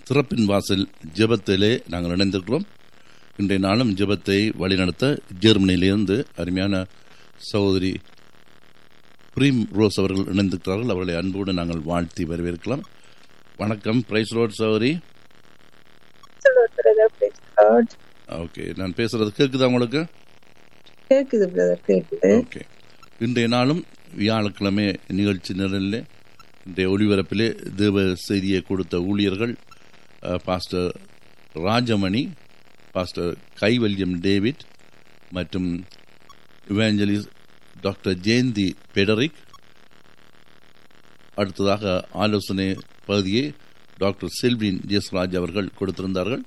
திறப்பின் வாசல் ஜெபத்திலே நாங்கள் இணைந்திருக்கிறோம் இன்றைய நாளும் ஜெபத்தை வழிநடத்த ஜெர்மனியிலிருந்து அருமையான சகோதரி பிரீம் ரோஸ் அவர்கள் இணைந்திருக்கிறார்கள் அவர்களை அன்போடு நாங்கள் வாழ்த்தி வரவேற்கலாம் வணக்கம் பிரைஸ் ரோட் சகோதரி பிரதர் பிரைஸ் லார்ட் ஓகே நான் பேசுறது கேட்குதா உங்களுக்கு கேக்குது பிரதர் கேக்குது ஓகே இன்றைய நாளும் வியாழக்கிழமை நிகழ்ச்சி நிரலில் இன்றைய ஒளிபரப்பிலே தேவ செய்தியை கொடுத்த ஊழியர்கள் அஹ், pastor Rajamani pastor Kaivalyam David மற்றும் இவாஞ்சலிஸ்ட் டாக்டர் ஜெயந்தி பெடரிக் அடுத்ததாக ஆலோசனை பகுதியை டாக்டர் செல்வின் ஜெஸ்ராஜ் அவர்கள் கொடுத்திருந்தார்கள்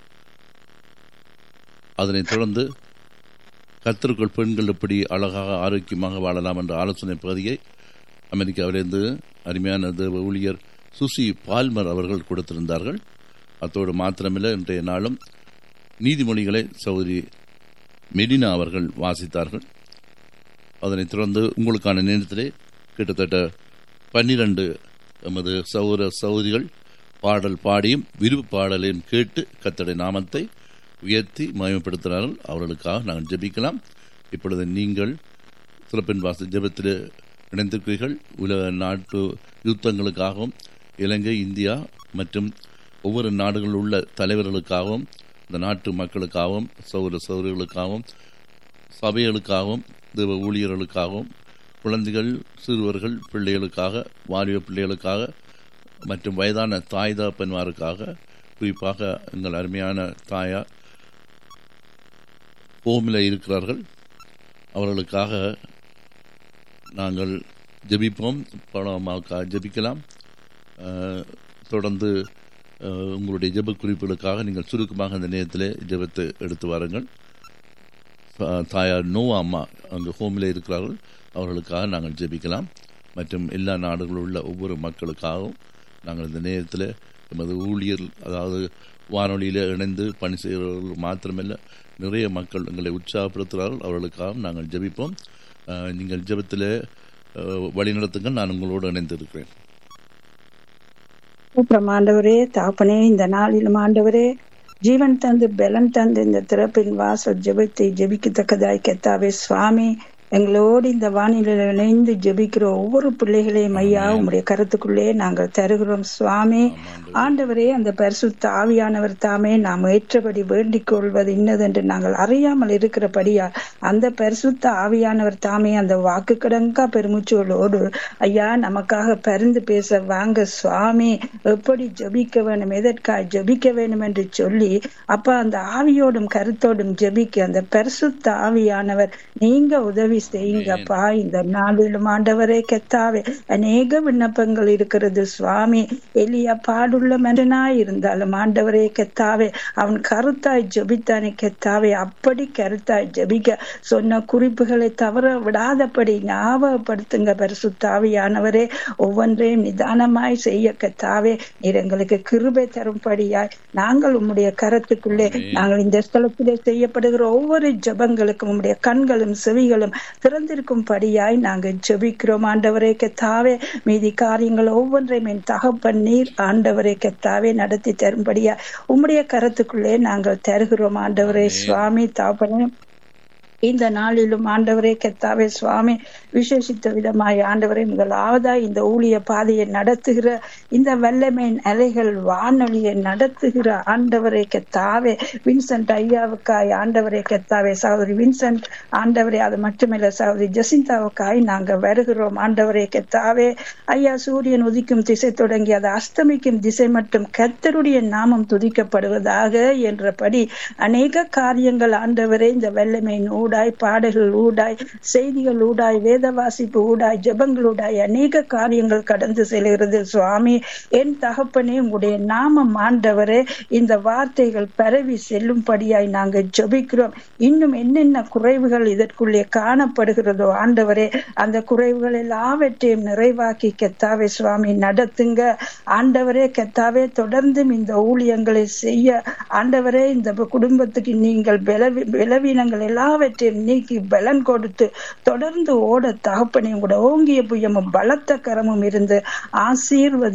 அதனைத் தொடர்ந்து கத்திற்குள் பெண்கள் எப்படி அழகாக ஆரோக்கியமாக வாழலாம் என்ற ஆலோசனை பகுதியை அமெரிக்காவிலிருந்து அருமையான தேவ ஊழியர் சுசி பால்மர் அவர்கள் கொடுத்திருந்தார்கள் அத்தோடு மாத்திரமில்லை இன்றைய நாளும் நீதிமொழிகளை சகோதரி மெடினா அவர்கள் வாசித்தார்கள் அதனைத் தொடர்ந்து உங்களுக்கான நேரத்திலே கிட்டத்தட்ட பன்னிரண்டு எமது சகோதர சகோதரிகள் பாடல் பாடியும் விருப்பு பாடலையும் கேட்டு கத்தடை நாமத்தை உயர்த்தி மயமப்படுத்தினார்கள் அவர்களுக்காக நாங்கள் ஜெபிக்கலாம் இப்பொழுது நீங்கள் சிறப்பின் வாச ஜெபத்தில் இணைந்திருக்கிறீர்கள் உலக நாட்டு யுத்தங்களுக்காகவும் இலங்கை இந்தியா மற்றும் ஒவ்வொரு நாடுகளில் உள்ள தலைவர்களுக்காகவும் இந்த நாட்டு மக்களுக்காகவும் சௌர சௌரிகளுக்காகவும் சபைகளுக்காகவும் தேவ ஊழியர்களுக்காகவும் குழந்தைகள் சிறுவர்கள் பிள்ளைகளுக்காக வாலிப பிள்ளைகளுக்காக மற்றும் வயதான தாய் தகப்பன்மாருக்காக குறிப்பாக எங்கள் அருமையான தாயார் ஹோமில் இருக்கிறார்கள் அவர்களுக்காக நாங்கள் ஜெபிப்போம் பணமாக்காக ஜெபிக்கலாம் அஹ், தொடர்ந்து அஹ், உங்களுடைய ஜெப குறிப்புகளுக்காக நீங்கள் சுருக்கமாக அந்த நேரத்தில் ஜெபத்தை எடுத்து வாருங்கள் அஹ், தாயார் நோவா அம்மா அங்கு ஹோமில் இருக்கிறார்கள் அவர்களுக்காக நாங்கள் ஜெபிக்கலாம் மற்றும் எல்லா நாடுகளில் உள்ள ஒவ்வொரு மக்களுக்காகவும் நாங்கள் இந்த நேரத்தில் எமது ஊழியர் அதாவது வானொலியில் இணைந்து பணி செய்கிறவர்கள் மாத்திரமல்ல நிறைய மக்கள் எங்களை உற்சாகப்படுத்துகிறார்கள் அவர்களுக்காகவும் நாங்கள் ஜெபிப்போம் அஹ், நீங்கள் ஜெபத்தில் வழிநடத்துங்கள் நான் உங்களோடு இணைந்திருக்கிறேன் அப்புறம் ஆண்டவரே தாப்பனே இந்த நாளிலும் ஆண்டவரே ஜீவன் தந்து பலன் தந்து இந்த திறப்பின் வாசல் ஜெபத்தை ஜெபிக்கத்தக்கதாய் கெத்தாவே சுவாமி எங்களோடு இந்த வானிலையில் இணைந்து ஜெபிக்கிற ஒவ்வொரு பிள்ளைகளையும் ஐயா உம்முடைய கருத்துக்குள்ளே நாங்கள் தருகிறோம் சுவாமி ஆண்டவரே அந்த பரிசுத்த ஆவியானவர் தாமே நாம் ஏற்றபடி வேண்டிக் கொள்வது இன்னதென்று நாங்கள் அறியாமல் இருக்கிறபடியா அந்த பரிசுத்த ஆவியானவர் தாமே அந்த வாக்கு கடங்கா பெருமூச்சோடு ஐயா நமக்காக பரிந்து பேச வாங்க சுவாமி எப்படி ஜெபிக்க வேண்டும் எதற்காக ஜெபிக்க வேண்டும் என்று சொல்லி அப்ப அந்த ஆவியோடும் கருத்தோடும் ஜெபிக்க அந்த பரிசுத்த ஆவியானவர் நீங்க உதவி செய்யுங்கப்பா இந்த நாளிலும் ஆண்டவரே கெத்தாவே அநேக விண்ணப்பங்கள் இருக்கிறது சுவாமி எலியா பாடுள்ள மனிதனாய் இருந்தாலும் ஆண்டவரே கெத்தாவே அவன் கருத்தாய் ஜெபித்தானே கெத்தாவே அப்படி கருத்தாய் ஜெபிக்க சொன்ன குறிப்புகளை தவற விடாதபடி ஞாபகப்படுத்துங்க பரிசுத்தாவியானவரே ஒவ்வொன்றையும் நிதானமாய் செய்ய கத்தாவே நீர் எங்களுக்கு கிருபை தரும்படியாய் நாங்கள் உம்முடைய கரத்துக்குள்ளே நாங்கள் இந்த ஸ்தலத்திலே செய்யப்படுகிற ஒவ்வொரு ஜெபங்களுக்கும் உம்முடைய கண்களும் செவிகளும் திறந்திருக்கும்படியாய் நாங்கள் ஜெபிக்கிறோம் ஆண்டவரே கத்தாவே மீதி காரியங்கள் ஒவ்வொன்றையும் என் தகப்பன் நீர் ஆண்டவரே கத்தாவே நடத்தி தரும்படியா உம்முடைய கரத்துக்குள்ளே நாங்கள் தருகிறோம் ஆண்டவரே சுவாமி தாப்பனே இந்த நாளிலும் ஆண்டவரே கெத்தாவே சுவாமி விசேஷித்த விதமாய் ஆண்டவரே முதலாவதாய் இந்த ஊழிய பாதையை நடத்துகிற இந்த வல்லமையின் அலைகள் வானொலியை நடத்துகிற ஆண்டவரே கெத்தாவே வின்சென்ட் ஐயாவுக்காய் ஆண்டவரே கெத்தாவே சகோதரி வின்சென்ட் ஆண்டவரே அது மட்டுமில்ல சகோதரி ஜசிந்தாவுக்காய் நாங்க வருகிறோம் ஆண்டவரே கெத்தாவே ஐயா சூரியன் உதிக்கும் திசை தொடங்கி அது அஸ்தமிக்கும் திசை மட்டும் கர்த்தருடைய நாமம் துதிக்கப்படுவதாக என்றபடி அநேக காரியங்கள் ஆண்டவரே இந்த வெள்ளமையின் ஊடாய் பாடல்கள் ஊடாய் செய்திகள் ஊடாய் வேத வாசிப்பு ஊடாய் ஜெபங்கள் ஊடாய் அநேக காரியங்கள் கடந்து செல்கிறது சுவாமி என் தகப்பனே உங்களுடைய நாமம் ஆண்டவரே இந்த வார்த்தைகள் பரவி செல்லும்படியாய் நாங்கள் ஜெபிக்கிறோம் இன்னும் என்னென்ன குறைவுகள் இதற்குள்ளே காணப்படுகிறதோ ஆண்டவரே அந்த குறைவுகள் எல்லாவற்றையும் நிறைவாக்கி கெத்தாவே சுவாமி நடத்துங்க ஆண்டவரே கெத்தாவே தொடர்ந்தும் இந்த ஊழியங்களை செய்ய ஆண்டவரே இந்த குடும்பத்துக்கு நீங்கள் பலவி பலவீனங்கள் எல்லாவற்றையும் நீக்கி பலன் கொடுத்து தொடர்ந்து ஓட தகப்பனையும் கூட ஓங்கிய புயமும் பலத்த கரமும் இருந்து ஆசீர்வதி